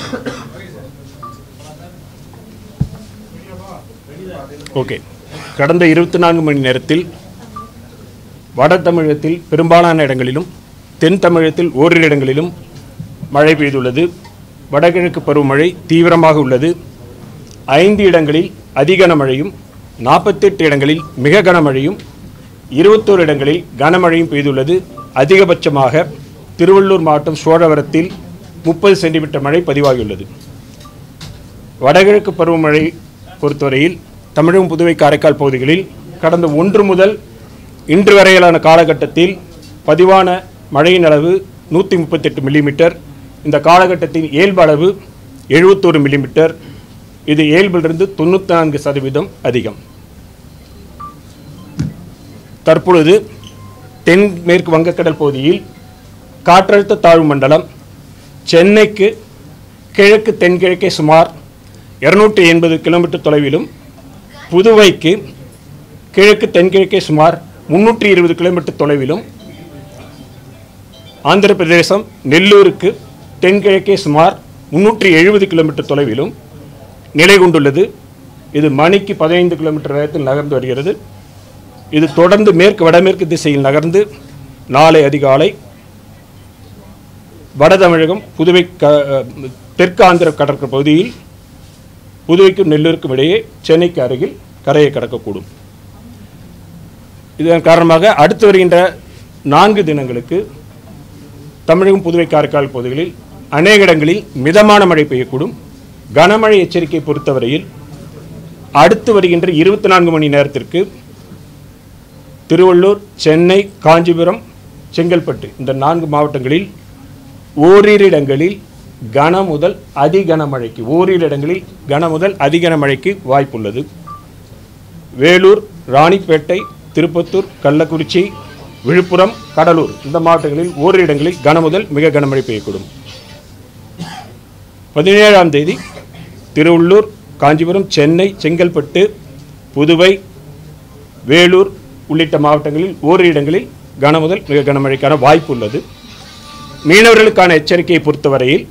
Okay கடந்த இருபத்தி நான்கு மணி நேரத்தில் வட தமிழகத்தில் பெரும்பாலான இடங்களிலும் தென் தமிழகத்தில் ஓரிரு இடங்களிலும் மழை பெய்துள்ளது வடகிழக்கு பருவமழை தீவிரமாக உள்ளது ஐந்து இடங்களில் அதிகன மழையும் நாற்பத்தெட்டு இடங்களில் மிக கனமழையும் இருபத்தோரு இடங்களில் கனமழையும் பெய்துள்ளது அதிகபட்சமாக திருவள்ளூர் மாவட்டம் சோழவரத்தில் முப்பது சென்டிமீட்டர் மழை பதிவாகியுள்ளது வடகிழக்கு பருவமழை பொறுத்தவரையில் தமிழகம் புதுவை காரைக்கால் பகுதிகளில் கடந்த ஒன்று முதல் இன்று வரையிலான காலகட்டத்தில் பதிவான மழையின் அளவு நூற்றி முப்பத்தெட்டு மில்லிமீட்டர் இந்த காலகட்டத்தின் இயல்பு அளவு எழுபத்தோரு மில்லிமீட்டர் இது இயல்பிலிருந்து தொண்ணூற்றி நான்கு சதவீதம் அதிகம் தற்பொழுது தென் மேற்கு வங்கக்கடல் பகுதியில் காற்றழுத்த தாழ்வு மண்டலம் சென்னைக்கு கிழக்கு தென்கிழக்கே சுமார் இருநூற்றி எண்பது கிலோமீட்டர் தொலைவிலும் புதுவைக்கு கிழக்கு தென்கிழக்கே சுமார் முன்னூற்றி இருபது கிலோமீட்டர் தொலைவிலும் ஆந்திர பிரதேசம் நெல்லூருக்கு தென்கிழக்கே சுமார் முன்னூற்றி எழுபது கிலோமீட்டர் தொலைவிலும் நிலை கொண்டுள்ளது இது மணிக்கு பதினைந்து கிலோமீட்டர் வேகத்தில் நகர்ந்து வருகிறது இது தொடர்ந்து மேற்கு வடமேற்கு திசையில் நகர்ந்து நாளை அதிகாலை வட தமிழகம் புதுவை க தெற்கு ஆந்திர கடற்கரை பகுதியில் புதுவைக்கும் நெல்லூருக்கும் இடையே சென்னைக்கு அருகில் கரையை கடக்கக்கூடும் இதன் காரணமாக அடுத்து வருகின்ற நான்கு தினங்களுக்கு தமிழகம் புதுவை காரைக்கால் பகுதிகளில் அநேக இடங்களில் மிதமான மழை பெய்யக்கூடும் கனமழை எச்சரிக்கை பொறுத்தவரையில் அடுத்து வருகின்ற இருபத்தி நான்கு மணி நேரத்திற்கு திருவள்ளூர் சென்னை காஞ்சிபுரம் செங்கல்பட்டு இந்த நான்கு மாவட்டங்களில் ஓரிரு இடங்களில் கன முதல் அதி கனமழைக்கு ஓரிரு இடங்களில் கன முதல் அதி கனமழைக்கு வாய்ப்புள்ளது வேலூர் ராணிப்பேட்டை திருப்பத்தூர் கள்ளக்குறிச்சி விழுப்புரம் கடலூர் இந்த மாவட்டங்களில் ஓரிரு இடங்களில் கன முதல் மிக கனமழை பெய்யக்கூடும் பதினேழாம் தேதி திருவள்ளூர் காஞ்சிபுரம் சென்னை செங்கல்பட்டு புதுவை வேலூர் உள்ளிட்ட மாவட்டங்களில் ஓரிரு இடங்களில் கன முதல் மிக கனமழைக்கான வாய்ப்பு உள்ளது மீனவர்களுக்கான எச்சரிக்கையை பொறுத்தவரையில்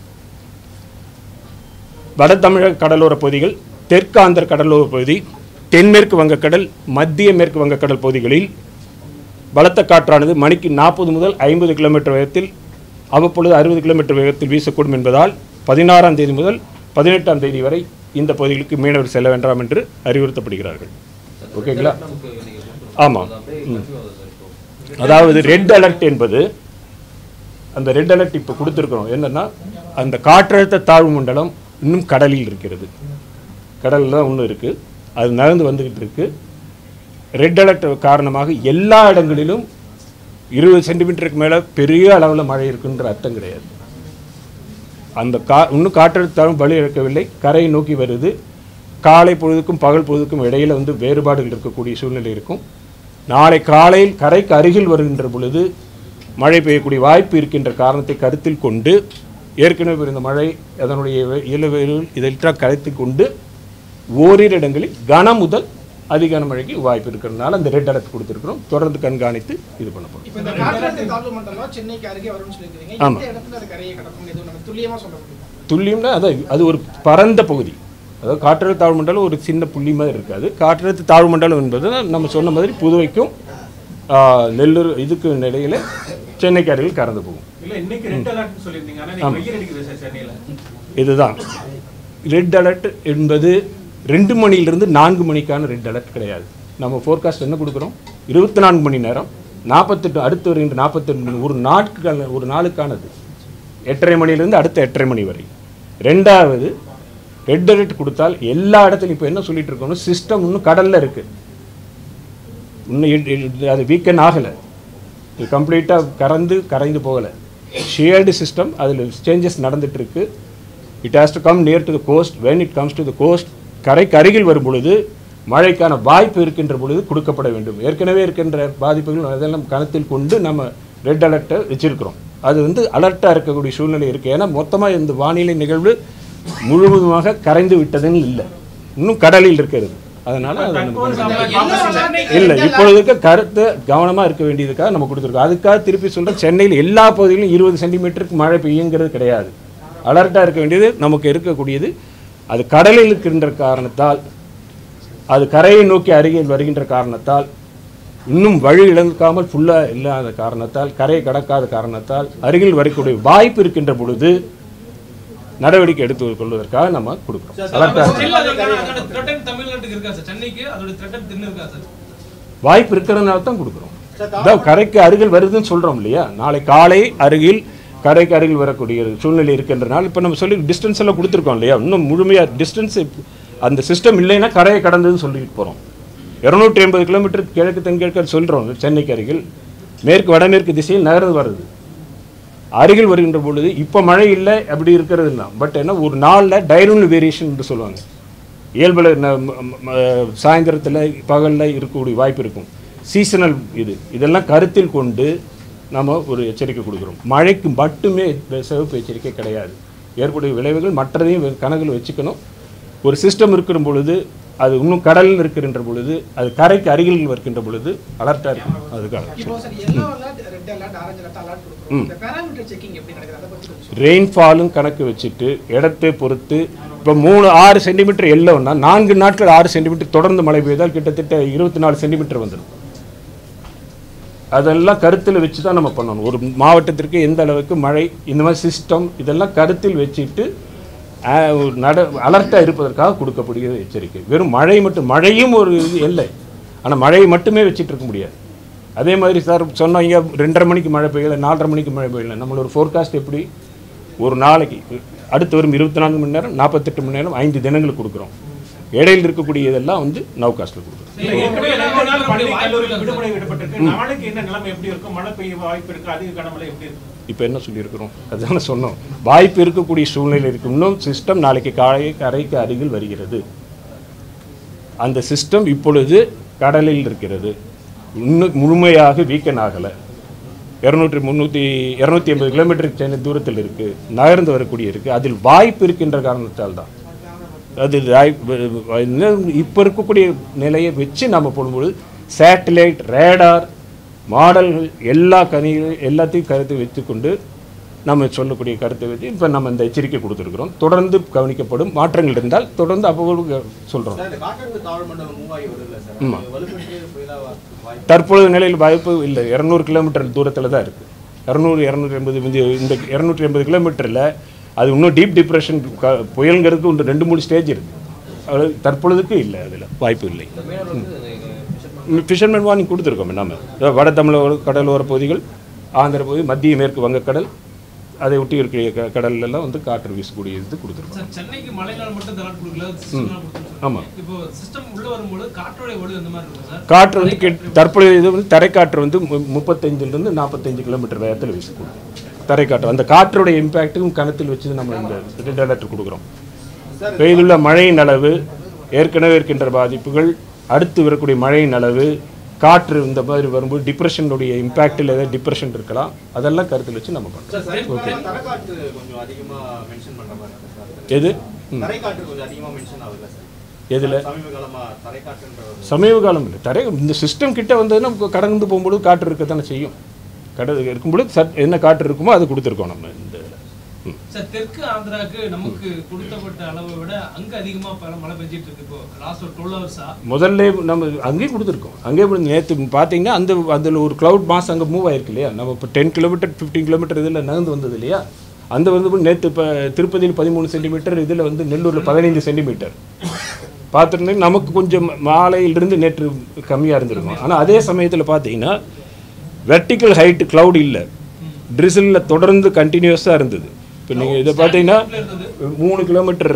வட தமிழக கடலோர பகுதிகள் தெற்கு ஆந்திர கடலோர பகுதி தென்மேற்கு வங்கக்கடல் மத்திய மேற்கு வங்கக்கடல் பகுதிகளில் பலத்த காற்றானது மணிக்கு நாற்பது முதல் ஐம்பது கிலோமீட்டர் வேகத்தில் அவ்வப்பொழுது அறுபது கிலோமீட்டர் வேகத்தில் வீசக்கூடும் என்பதால் பதினாறாம் தேதி முதல் பதினெட்டாம் தேதி வரை இந்த பகுதிகளுக்கு மீனவர் செல்ல வேண்டாம் என்று அறிவுறுத்தப்படுகிறார்கள் ஓகேங்களா ஆமாம் ம். அதாவது ரெட் அலர்ட் என்பது அந்த ரெட் அலர்ட் இப்போ கொடுத்துருக்குறோம் என்னன்னா அந்த காற்றழுத்த தாழ்வு மண்டலம் இன்னும் கடலில் இருக்கிறது கடலில் தான் இன்னும் இருக்குது அது நகர்ந்து வந்துக்கிட்டு இருக்கு ரெட் அலர்ட் காரணமாக எல்லா இடங்களிலும் இருபது சென்டிமீட்டருக்கு மேலே பெரிய அளவில் மழை இருக்குன்ற அர்த்தம் கிடையாது அந்த கா இன்னும் காற்றழுத்த தாழ்வு வழி இழக்கவில்லை கரையை நோக்கி வருது காலை பொழுதுக்கும் பகல் பொழுதுக்கும் இடையில வந்து வேறுபாடுகள் இருக்கக்கூடிய சூழ்நிலை இருக்கும் நாளை காலையில் கரைக்கு அருகில் வருகின்ற பொழுது மழை பெய்யக்கூடிய வாய்ப்பு இருக்கின்ற காரணத்தை கருத்தில் கொண்டு ஏற்கனவே இருந்த மழை அதனுடைய இயல்புகள் இதெல்லாம் கருத்தில் கொண்டு ஓரிரு இடங்களில் கன முதல் அதிகான மழைக்கு வாய்ப்பு இருக்கிறதுனால அந்த ரெட் அலர்ட் கொடுத்துருக்குறோம் தொடர்ந்து கண்காணித்து இது பண்ணப்படும் இப்ப இந்த காற்றழுத்த தாழ்வு மண்டலம் சென்னைக்கு அருகே வரும்னு சொல்லியிருக்கீங்க ஆமா. எந்த இடத்துல அது கரையை கடக்கும் எதுவும் நம்ம துல்லியமா சொல்ல முடியுமா துல்லியம்னா அது அது ஒரு பரந்த பகுதி அதாவது காற்றழுத்த தாழ்வு மண்டலம் ஒரு சின்ன புள்ளி மாதிரி இருக்காது காற்றழுத்த தாழ்வு மண்டலம் என்பது நம்ம சொன்ன மாதிரி புதுவைக்கும் ஆ, நெல்லூர் இதுக்கு நிலையில சென்னைக்கு அருகில் கறந்து போகும் இல்ல இன்னைக்கு ரெட் அலர்ட்னு சொல்லியிருந்தீங்க ஆனா ஆமா. நீங்க வெயில் அடிக்குது சார் சென்னையில இதுதான் ரெட் அலர்ட் என்பது ரெண்டு மணியிலிருந்து நான்கு மணிக்கான ரெட் அலர்ட் கிடையாது நம்ம ஃபோர்காஸ்ட் என்ன கொடுக்குறோம் இருபத்தி நான்கு மணி நேரம் நாற்பத்தெட்டு அடுத்து வருகின்ற நாற்பத்தெட்டு மணி ஒரு நாட்கள் ஒரு நாளுக்கானது எட்டரை மணியிலிருந்து அடுத்த எட்டரை மணி வரை ரெண்டாவது ரெட் அலர்ட் கொடுத்தால் எல்லா இடத்துலையும் இப்போ என்ன சொல்லிட்டு இருக்கோம்னா சிஸ்டம் இன்னும் கடல்ல இருக்கு இன்னும் இ- இ- அது வீக்கெண்ட் ஆகலை இது கம்ப்ளீட்டாக கறந்து கரைந்து போகலை ஷேர்டு சிஸ்டம் அதில் சேஞ்சஸ் நடந்துட்டு இருக்கு it has to come near to the coast when it comes to the coast கரைக்கு அருகில் வரும் பொழுது மழைக்கான வாய்ப்பு இருக்கின்ற பொழுது கொடுக்கப்பட வேண்டும் ஏற்கனவே இருக்கின்ற பாதிப்புகள் அதெல்லாம் கணத்தில் கொண்டு நம்ம ரெட் அலர்ட்டை வச்சிருக்கிறோம் அது வந்து அலர்ட்டாக இருக்கக்கூடிய சூழ்நிலை இருக்குது ஏன்னா மொத்தமாக இந்த வானிலை நிகழ்வு முழுவதுமாக கரைந்து விட்டதுன்னு இல்லை இன்னும் கடலில் இருக்கிறது அதனால அதை நம்ம தற்போது இல்லை இப்பொழுதுக்கு கருத்து கவனமாக இருக்க வேண்டியதுக்காக நம்ம கொடுத்துருக்கோம் அதுக்காக திருப்பி சொல்கிறேன் சென்னையில் எல்லா பகுதிகளிலும் இருபது சென்டிமீட்டருக்கு மழை பெய்யுங்கிறது கிடையாது அலர்ட்டாக இருக்க வேண்டியது நமக்கு இருக்கக்கூடியது அது கடலில் இருக்கின்ற காரணத்தால் அது கரையை நோக்கி அருகில் வருகின்ற காரணத்தால் இன்னும் வழி இழக்காமல் ஃபுல்லாக இல்லாத காரணத்தால் கரையை கடக்காத காரணத்தால் அருகில் வரக்கூடிய வாய்ப்பு இருக்கின்ற பொழுது நடவடிக்கை எடுத்து கொள்வதற்காக நம்ம கொடுக்குறோம் அலர்ட்டாக Still அதற்கான அதோட threat தமிழ்நாட்டுக்கு இருக்கா சார் சென்னைக்கு அதோட threat தின்னு இருக்கா சார் வாய்ப்பு இருக்கிறதுனால தான் கொடுக்குறோம் அதான் கரைக்கு அருகில் வருதுன்னு சொல்கிறோம் இல்லையா நாளை காலை அருகில் கரைக்கு அருகில் வரக்கூடிய சூழ்நிலை இருக்கின்றனால இப்போ நம்ம சொல்லி டிஸ்டன்ஸ் எல்லாம் கொடுத்துருக்கோம் இல்லையா இன்னும் முழுமையாக டிஸ்டன்ஸ் அந்த சிஸ்டம் இல்லைன்னா கரையை கடந்ததுன்னு சொல்லிட்டு போகிறோம் இரநூற்றி எண்பது கிலோமீட்டர் கிழக்கு தென்கிழக்கு சொல்கிறோம் சென்னைக்கு அருகில் மேற்கு வடமேற்கு திசையில் நகர்ந்து வருது அருகில் வருகின்ற பொழுது இப்போ மழை இல்லை அப்படி இருக்கிறது தான் பட் என்ன ஒரு நாளில் டைரூனல் வேரியேஷன் என்று சொல்லுவாங்க இயல்பில் சாயந்தரத்தில் பகலில் இருக்கக்கூடிய வாய்ப்பு இருக்கும் சீசனல் இது இதெல்லாம் கருத்தில் கொண்டு நம்ம ஒரு எச்சரிக்கை கொடுக்குறோம் மழைக்கு மட்டுமே இந்த சிவப்பு எச்சரிக்கை கிடையாது ஏற்படைய விளைவுகள் மற்றதையும் கணக்கில் வச்சுக்கணும் ஒரு சிஸ்டம் இருக்கிற பொழுது அது இன்னும் கடலில் இருக்கின்ற பொழுது அது கரைக்கு அருகில் இருக்கின்ற பொழுது அலர்ட்டாக இருக்கும் அதுக்காக இப்போ sir yellow alert red alert orange alert alert கொடுக்குறோம் இந்த பேராமீட்டர் செக்கிங் எப்படி நடக்குது அதை பத்தி கொஞ்சம் சொல்லுங்க. ரெயின்ஃபாலும் கணக்கு வச்சுட்டு இடத்தை பொறுத்து இப்போ மூணு ஆறு சென்டிமீட்டர் எல்லோன்னா நான்கு நாட்கள் ஆறு சென்டிமீட்டர் தொடர்ந்து மழை பெய்தால் கிட்டத்தட்ட இருபத்தி நாலு சென்டிமீட்டர் வந்துடும் அதெல்லாம் கருத்தில் வச்சு தான் நம்ம பண்ணணும் ஒரு மாவட்டத்திற்கு எந்த அளவுக்கு மழை இந்த மாதிரி சிஸ்டம் இதெல்லாம் கருத்தில் வச்சுட்டு ஆஹ், ஒரு நட அலர்ட்டாக இருப்பதற்காக கொடுக்கக்கூடிய எச்சரிக்கை வெறும் மழை மட்டும் மழையும் ஒரு இது இல்லை ஆனால் மழையை மட்டுமே வச்சுட்டு இருக்க முடியாது அதே மாதிரி சார் சொன்னீங்க ரெண்டரை மணிக்கு மழை பெய்யல நாலரை மணிக்கு மழை பெய்யல நம்மளோட ஃபோர்காஸ்ட் எப்படி ஒரு நாளைக்கு அடுத்து வரும் இருபத்தி நான்கு மணி நேரம் நாற்பத்தெட்டு மணி நேரம் ஐந்து தினங்களுக்கு கொடுக்குறோம் இடையில் இருக்கக்கூடிய இதெல்லாம் வந்து நவ் காஸ்ட்டில் கொடுக்குறோம் இல்ல, ஏற்கனவே ரெண்டு நாள் பள்ளி கல்லூரி விடுமுறை விடப்பட்டிருக்கு நாளைக்கு என்ன நிலைமை எப்படி இருக்கும் மழை பெய்ய வாய்ப்பு இருக்கு அதிக கனமழை எப்படி இருக்கும் இப்போ என்ன சொல்லியிருக்கிறோம் அதுதானே சொன்னோம் வாய்ப்பு இருக்கக்கூடிய சூழ்நிலை இருக்கு இன்னும் சிஸ்டம் நாளைக்கு காலை கரைக்கு அருகில் வருகிறது அந்த சிஸ்டம் இப்பொழுது கடலில் இருக்கிறது இன்னும் முழுமையாக வீக்கன் ஆகலை இரநூற்றி முந்நூற்றி இரநூத்தி எண்பது கிலோமீட்டர் சென்னை தூரத்தில் இருக்குது நகர்ந்து வரக்கூடிய இருக்குது அதில் வாய்ப்பு இருக்கின்ற காரணத்தால் தான் அது இப்போ இருக்கக்கூடிய நிலையை வச்சு நம்ம போடும்பொழுது சேட்டலைட் ரேடார் மாடல்கள் எல்லா கணிகள் எல்லாத்தையும் கருத்தை வச்சுக்கொண்டு நம்ம சொல்லக்கூடிய கருத்தை வச்சு இப்போ நம்ம இந்த எச்சரிக்கை கொடுத்துருக்குறோம் தொடர்ந்து கவனிக்கப்படும் மாற்றங்கள் இருந்தால் தொடர்ந்து அவ்வளவு சொல்கிறோம் சார் இந்த காற்றழுத்த தாழ்மண்டலம் மூவாயி வருதுல்ல சார் ஆமா. அது வலுப்பெற்று புயலா வாய்ப்பு தற்பொழுது நிலையில் வாய்ப்பு இல்லை இரநூறு கிலோமீட்டர் தூரத்தில் தான் இருக்குது இரநூறு இரநூற்றி எண்பது இந்த இந்த இரநூற்றி எண்பது கிலோமீட்டரில் அது இன்னும் டீப் டிப்ரெஷன் க புயலுங்கிறதுக்கு இன்னும் ரெண்டு மூணு ஸ்டேஜ் இருக்குது அது தற்பொழுதுக்கு இல்லை அதில் வாய்ப்பு இல்லை ஃபிஷர்மேன் வார்னிங் கொடுத்துருக்கோம் நம்ம அதாவது வட தமிழக கடலோர பகுதிகள் ஆந்திர பகுதி மத்திய மேற்கு வங்கக்கடல் அதை ஒட்டி இருக்கிற க கடல்ல எல்லாம் வந்து காற்று வீசக்கூடிய இது கொடுத்துருக்கோம் சார் சென்னைக்கு மழைநாள் மட்டும் தலாட் கொடுக்கல சிஸ்டம் கொடுத்துருக்கோம் ஆமாம் இப்போ சிஸ்டம் உள்ள வரும்போது காற்றோட வலு அந்த மாதிரி இருக்கும் சார் காற்று வந்து கெட் தற்பொழுது இது வந்து தரைக்காற்று வந்து மு- முப்பத்தைந்துலேருந்து நாற்பத்தஞ்சு கிலோமீட்டர் வேகத்தில் வீசக்கூடும் தரைக்காற்று அந்த காற்றுடைய இம்பேக்ட்டும் கணத்தில் வச்சு நம்ம இந்த ரெட் அலர்ட் கொடுக்குறோம் பெய்துள்ள மழையின் அளவு ஏற்கனவே இருக்கின்ற பாதிப்புகள் அடுத்து வரக்கூடிய மழையின் அளவு காற்று இந்த மாதிரி வரும்போது டிப்ரெஷனுடைய இம்பேக்டில் ஏதாவது டிப்ரெஷன் இருக்கலாம் அதெல்லாம் கருத்தில் வச்சு நம்ம பண்ணுறோம் சார் சமீபகாலமா தரைக்காற்று கொஞ்சம் அதிகமா மென்ஷன் பண்ற மாதிரி இருக்கு சார் எது தரைக்காற்று கொஞ்சம் அதிகமா மென்ஷன் ஆகுதுல்ல சார் எதில் சமீப காலமா தரைக்காற்றுன்ற ஒரு சமீப காலம் இல்லை தரை இந்த சிஸ்டம் கிட்ட வந்ததுன்னா நமக்கு கடந்து போகும்போது காற்று இருக்கத்தானே செய்யும் கடல் இருக்கும்பொழுது சட் என்ன காற்று இருக்குமோ அது கொடுத்துருக்கோம் நம்ம இந்த இதில் ம் சார் தெற்கு ஆந்திராக்கு நமக்கு கொடுத்தப்பட்ட அளவை விட அங்க அதிகமா பல மழை பெஞ்சிட்டு இருக்கு இப்போ லாஸ்ட் ஒரு டுவெல் ஹவர்ஸா முதல்ல நம்ம அங்கேயும் கொடுத்துருக்கோம் அங்கேயே நேற்று பார்த்தீங்கன்னா அந்த அதில் ஒரு க்ளவுட் மாஸ் அங்கே மூவ் ஆயிருக்கு இல்லையா நம்ம இப்போ டென் கிலோமீட்டர் ஃபிஃப்டீன் கிலோமீட்டர் இதில் நகர்ந்து வந்தது இல்லையா அந்த வந்து நேற்று இப்போ திருப்பதியில் பதிமூணு சென்டிமீட்டர் இதில் வந்து நெல்லூரில் பதினைந்து சென்டிமீட்டர் பார்த்துருந்தீங்க நமக்கு கொஞ்சம் மாலையிலிருந்து நேற்று கம்மியாக இருந்திருக்கும் ஆனால் அதே சமயத்தில் பார்த்தீங்கன்னா வெர்டிக்கல் ஹைட் cloud இல்லை ட்ரிசிலில் தொடர்ந்து கண்டினியூஸாக இருந்தது இப்போ நீங்கள் இதை பார்த்தீங்கன்னா மூணு கிலோமீட்டர்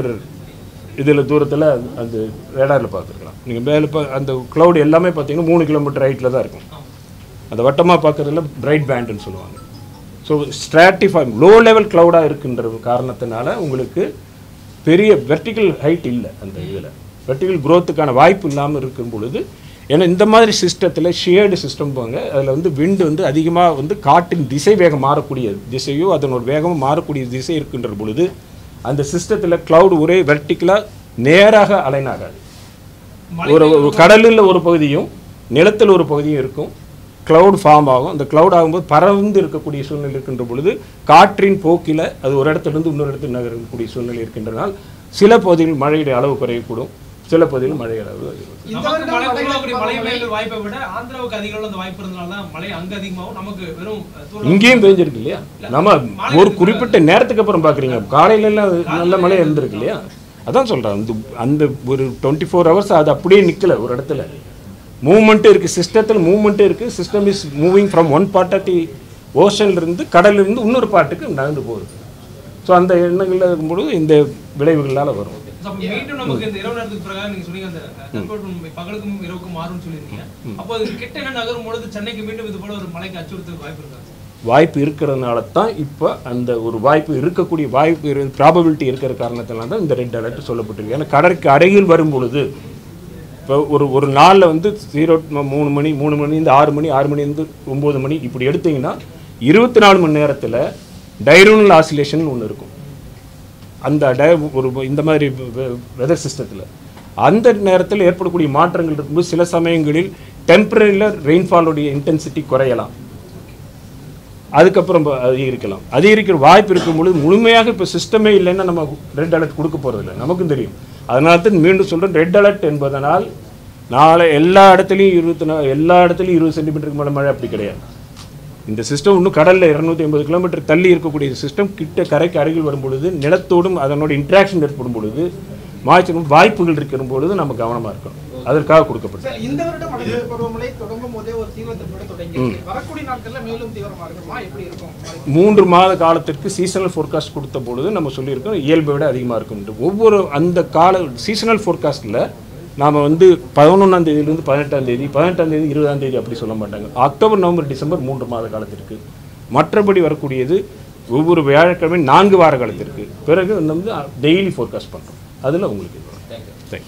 இதில் தூரத்தில் அந்த ரேடாரில் பார்த்துருக்கலாம் நீங்கள் மேலே பா அந்த cloud எல்லாமே பார்த்தீங்கன்னா மூணு கிலோமீட்டர் ஹைட்டில் தான் இருக்கும் அந்த வட்டமாக பார்க்குறதுல பிரைட் பேண்டுன்னு சொல்லுவாங்க ஸோ ஸ்ட்ராட்டிஃபை லோ லெவல் க்ளவுடாக இருக்கின்ற காரணத்தினால உங்களுக்கு பெரிய வெர்டிக்கல் ஹைட் இல்லை அந்த இதில் வெர்டிக்கல் growthக்கான வாய்ப்பு இல்லாமல் இருக்கும் பொழுது ஏன்னா இந்த மாதிரி சிஸ்டத்தில் ஷேர்டு சிஸ்டம் போங்க அதில் வந்து விண்டு வந்து அதிகமாக வந்து காற்றின் திசை வேகம் மாறக்கூடிய திசையோ அதனோட வேகமும் மாறக்கூடிய திசை இருக்கின்ற பொழுது அந்த சிஸ்டத்தில் cloud ஒரே வெர்டிக்கலாக நேராக அலைன் ஆகாது ஒரு ஒரு கடலில் ஒரு பகுதியும் நிலத்தில் ஒரு பகுதியும் இருக்கும் cloud ஃபார்ம் ஆகும் அந்த cloud ஆகும்போது பறந்து இருக்கக்கூடிய சூழ்நிலை இருக்கின்ற பொழுது காற்றின் போக்கில் அது ஒரு இடத்துலேருந்து இன்னொரு இடத்துக்கு நகரக்கூடிய சூழ்நிலை இருக்கின்றனால் சில பகுதிகளில் மழையுடைய அளவு குறையக்கூடும் சில பகுதிகளில் மழை அளவு அதிகரிக்கும். இந்த நமக்கு வருடம் மழை வடகிழக்கு உருவாகக்கூடிய மழை பருவமழை பெய்யுற வாய்ப்பை விட ஆந்திராவுக்கு அதிக அளவு அந்த வாய்ப்பு இருந்தனால தான் மழை அங்க அதிகமாகும் நமக்கு வெறும் அஹ், தூறல் இங்கேயும் பெஞ்சிருக்கு இல்லையா நம்ம ஒரு குறிப்பிட்ட நேரத்துக்கு அப்புறம் பார்க்குறீங்க காலையில எல்லாம் நல்ல மழை இருந்திருக்கு இல்லையா அதான் சொல்கிறேன் அந்த அந்த ஒரு டுவெண்ட்டி ஃபோர் ஹவர்ஸ் அது அப்படியே நிற்கல ஒரு இடத்துல மூவ்மெண்ட்டும் இருக்குது சிஸ்டத்தில் மூவ்மெண்ட்டும் இருக்குது system is moving from one part of the ஓஷன்லேருந்து கடல்லிருந்து இன்னொரு பாட்டுக்கு நகர்ந்து போகுது ஸோ அந்த எண்ணங்களில் இருக்கும்பொழுது இந்த விளைவுகளால் வரும் So, அப்ப மீண்டும் நமக்கு இந்த இரவு நேரத்துக்கு பிரகாரம் நீங்க சொன்னீங்க அந்த அஹ், தட்பவெப்பம் பகலுக்கும் இரவுக்கும் மாறும்னு சொல்லியிருக்கீங்க அப்போ அது கிட்ட என்ன நகரும் பொழுது சென்னைக்கு மீண்டும் இது போல ஒரு மழைக்கு அச்சுறுத்தல் வாய்ப்பு இருக்காது வாய்ப்பு இருக்கிறதுனால தான் இப்போ அந்த ஒரு வாய்ப்பு இருக்கக்கூடிய வாய்ப்பு இரு ப்ராபபிலிட்டி இருக்கிற காரணத்தினால தான் இந்த ரெட் அலர்ட் சொல்லப்பட்டிருக்கு ஏன்னா கடற்கு அருகில் வரும் பொழுது இப்போ ஒரு ஒரு நாளில் வந்து ஜீரோ மூணு மணி மூணு மணி இந்த ஆறு மணி ஆறு மணிலேருந்து ஒம்பது மணி இப்படி எடுத்தீங்கன்னா இருபத்தி நாலு மணி நேரத்தில் டைரோனல் ஆசிலேஷன் ஒன்று இருக்கும் அந்த டை ஒரு இந்த மாதிரி வெதர் சிஸ்டத்தில் அந்த நேரத்தில் ஏற்படக்கூடிய மாற்றங்கள் இருக்கும்போது சில சமயங்களில் டெம்பரரியில் ரெயின்ஃபாலோடைய இன்டென்சிட்டி குறையலாம் அதுக்கப்புறம் ப- அதிகரிக்கலாம் அதிகரிக்கிற வாய்ப்பு இருக்கும் பொழுது முழுமையாக இப்போ சிஸ்டமே இல்லைன்னா நம்ம ரெட் அலர்ட் கொடுக்க போகிறதில்ல நமக்கும் தெரியும் அதனால தான் மீண்டும் சொல்கிறேன் ரெட் அலர்ட் என்பதனால் நாளை எல்லா இடத்துலையும் இருபத்தி நா எல்லா இடத்துலையும் இருபது சென்டிமீட்டருக்கு மேலே மழை அப்படி கிடையாது இந்த சிஸ்டம் இன்னும் கடலில் இரநூத்தி ஐம்பது கிலோமீட்டர் தள்ளி இருக்கக்கூடிய சிஸ்டம் கிட்ட கரைக்கு அருகில் வரும் பொழுது நிலத்தோடும் அதனோட இன்ட்ராக்ஷன் ஏற்படும் பொழுது மாய்ச்சலும் வாய்ப்புகள் இருக்கிற பொழுது நம்ம கவனமாக இருக்கணும் அதற்காக கொடுக்கப்பட்டது சார் இந்த வருடம் வடகிழக்கு பருவமழை தொடங்கும் போதே ஒரு தீவிரத்தோட தொடங்கி வரக்கூடிய நாட்கள்ல மேலும் தீவிரமா இருக்குமா எப்படி இருக்கும் மூன்று மாத காலத்திற்கு சீசனல் ஃபோர்காஸ்ட் கொடுத்த பொழுது நம்ம சொல்லியிருக்கோம் இயல்பை விட அதிகமாக இருக்கும் ஒவ்வொரு அந்த கால சீசனல் ஃபோர்காஸ்ட்டில் நாம் வந்து பதினொன்றாம் தேதியிலிருந்து பதினெட்டாம் தேதி பதினெட்டாம் தேதி இருபதாம் தேதி அப்படி சொல்ல மாட்டாங்க அக்டோபர் நவம்பர் டிசம்பர் மூன்று மாத காலத்திற்கு மற்றபடி வரக்கூடியது ஒவ்வொரு வியாழக்கிழமை நான்கு வார காலத்திற்கு பிறகு வந்து டெய்லி ஃபோர்காஸ்ட் பண்ணுறோம் அதில் உங்களுக்கு இது வரும். Thank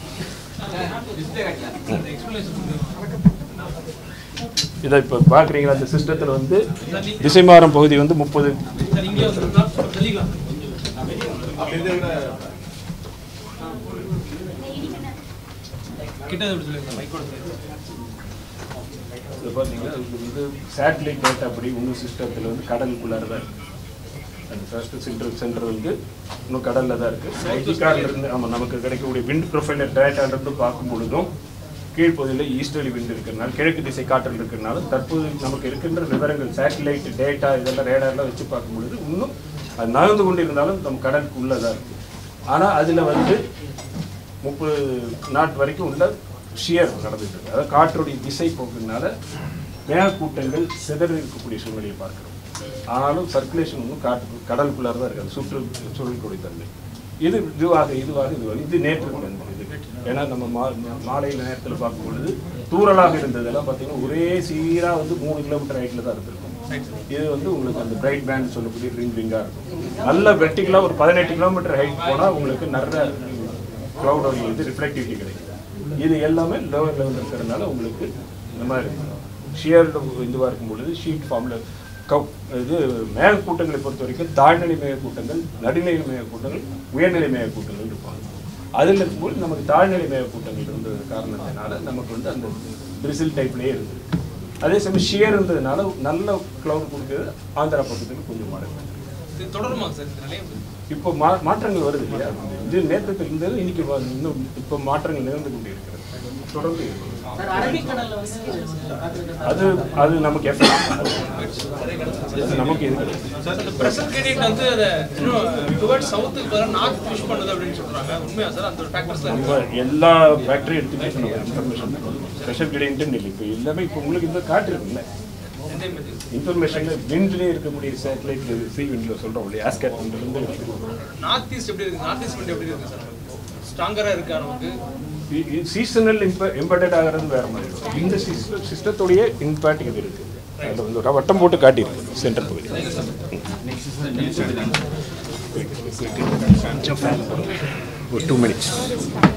you. இந்த எக்ஸ்பிளேஷன் இதை இப்போ பார்க்குறீங்களா அந்த சிஸ்டத்தில் வந்து திசைமாறம் பகுதி வந்து முப்பது சார் இங்கே வந்து சொல்லிக்கலாம் கிட்ட எப்படி சொல்லிருக்கேன் மைக்கோட இது பார்த்தீங்கன்னா இது வந்து சேட்டலைட் டேட்டா படி இன்னும் சிஸ்டத்தில் வந்து கடலுக்குள்ளார தான் இருக்கு அந்த ஃபர்ஸ்ட் சென்டர் சென்டர் வந்து இன்னும் கடலில் தான் இருக்குது ஐடிகார்டில் இருந்து ஆமாம் நமக்கு கிடைக்கக்கூடிய விண்ட் ப்ரொஃபைல் டேட்டாலேருந்து பார்க்கும் பொழுதும் கீழ்ப்பகுதியில் ஈஸ்டர்லி விண்ட் இருக்கிறனால கிழக்கு திசை காற்றல் இருக்கிறனால தற்போது நமக்கு இருக்கின்ற விவரங்கள் சேட்டலைட் டேட்டா இதெல்லாம் ரேடார்லாம் வச்சு பார்க்கும் பொழுது இன்னும் அது நகர்ந்து கொண்டு இருந்தாலும் நம்ம கடலுக்கு உள்ளே தான் இருக்குது ஆனால் அதில் வந்து முப்பது நாட் வரைக்கும் உள்ள ஷியர் நடந்துட்டு இருக்கு அதாவது காற்றுடைய திசை போக்குனால மேகக்கூட்டங்கள் சிதறி இருக்கக்கூடிய சூழ்நிலையை பார்க்கிறோம் ஆனாலும் சர்க்குலேஷன் ஒன்றும் காற்று கடலுக்குள்ளார தான் இருக்காது சுற்று சுழல்கூடிய தன்மை இது இதுவாக இதுவாக இதுவாக இது நேற்று நடந்தது இது ஏன்னா நம்ம மா மாலையில் நேரத்தில் பார்க்கும் பொழுது தூறலாக இருந்ததெல்லாம் பார்த்தீங்கன்னா ஒரே சீராக வந்து மூணு கிலோமீட்டர் ஹைட்டில் தான் இருந்திருக்கும் இது வந்து உங்களுக்கு அந்த பிரைட் பேண்ட் சொல்லக்கூடிய ரிங் ரிங்காக இருக்கும் நல்ல வெர்டிகலாக ஒரு பதினெட்டு கிலோமீட்டர் ஹைட் போனால் உங்களுக்கு நிறைய க்ளவுடோட இது ரிஃப்ளெக்டிவிட்டி கிடைக்குது இது எல்லாமே லோவர் லெவலில் இருக்கிறதுனால உங்களுக்கு இந்த மாதிரி ஷியர் இதுவாக இருக்கும் பொழுது ஷீட் ஃபார்மில் கவ் இது மேகக்கூட்டங்களை பொறுத்த வரைக்கும் தாழ்நிலை மேகக்கூட்டங்கள் நடுநிலை மேகக்கூட்டங்கள் உயர்நிலை மேகக்கூட்டங்கள் இருப்பாங்க அதில் இருக்கும்போது நமக்கு தாழ்நிலை மேகக்கூட்டங்கள் இருந்த காரணத்தினால நமக்கு வந்து அந்த பிரிசில் டைப்லேயே இருந்தது அதே சமயம் ஷியர் இருந்ததுனால நல்ல க்ளவுட் கொடுக்குறது ஆந்திரா பக்கத்துக்கு கொஞ்சம் மழை இது தொடருமா சார் இந்த நிலையம் இப்போ மா மாற்றங்கள் வருது இல்லையா இது நேற்றத்தில் இருந்தது இன்னைக்கு வ- இன்னும் இப்போ மாற்றங்கள் நிகழ்ந்து கொண்டு இருக்கிறது தொடர்ந்து இருக்குது. அது அது நமக்கு எஃபெக்ட் அது நமக்கு இது கிடையாது. இந்த பிரஷர் கிரேடியன்ட் வந்து அதை இன்னும் டுவர்ட் சவுத்துக்கு பதிலாக நார்த் புஷ் பண்ணுது அப்படின்னு சொல்றாங்க உண்மையா சார் அந்த ஃபேக்டர்ஸ் தான் நம்ம எல்லா ஃபேக்டரி எடுத்துகிட்டே நம்ம இன்ஃபர்மேஷன் ஸ்பெஷல் கிடையாது இல்லை இப்போ எல்லாமே இப்போ உங்களுக்கு இந்த காட்டுருக்குல்ல இன்ஃபர்மேஷன் விண்ட்லேயே இருக்கக்கூடிய சேட்டலைட் சி விண்டில் சொல்கிறோம் இல்லையா ஆஸ்கேட் இருந்து நார்த் ஈஸ்ட் எப்படி இருக்கு நார்த் ஈஸ்ட் எப்படி இருக்கு சார் ஸ்ட்ராங்கரா இருக்கா நமக்கு சீசனல் இம்ப இம்பேக்டட் ஆகிறது வேற மாதிரி இருக்கும் இந்த சிஸ்டத்துடைய இம்பேக்ட் இது இருக்கு அதில் வந்து ஒரு வட்டம் போட்டு காட்டியிருக்கு சென்டர் பகுதி ஒரு டூ மினிட்ஸ்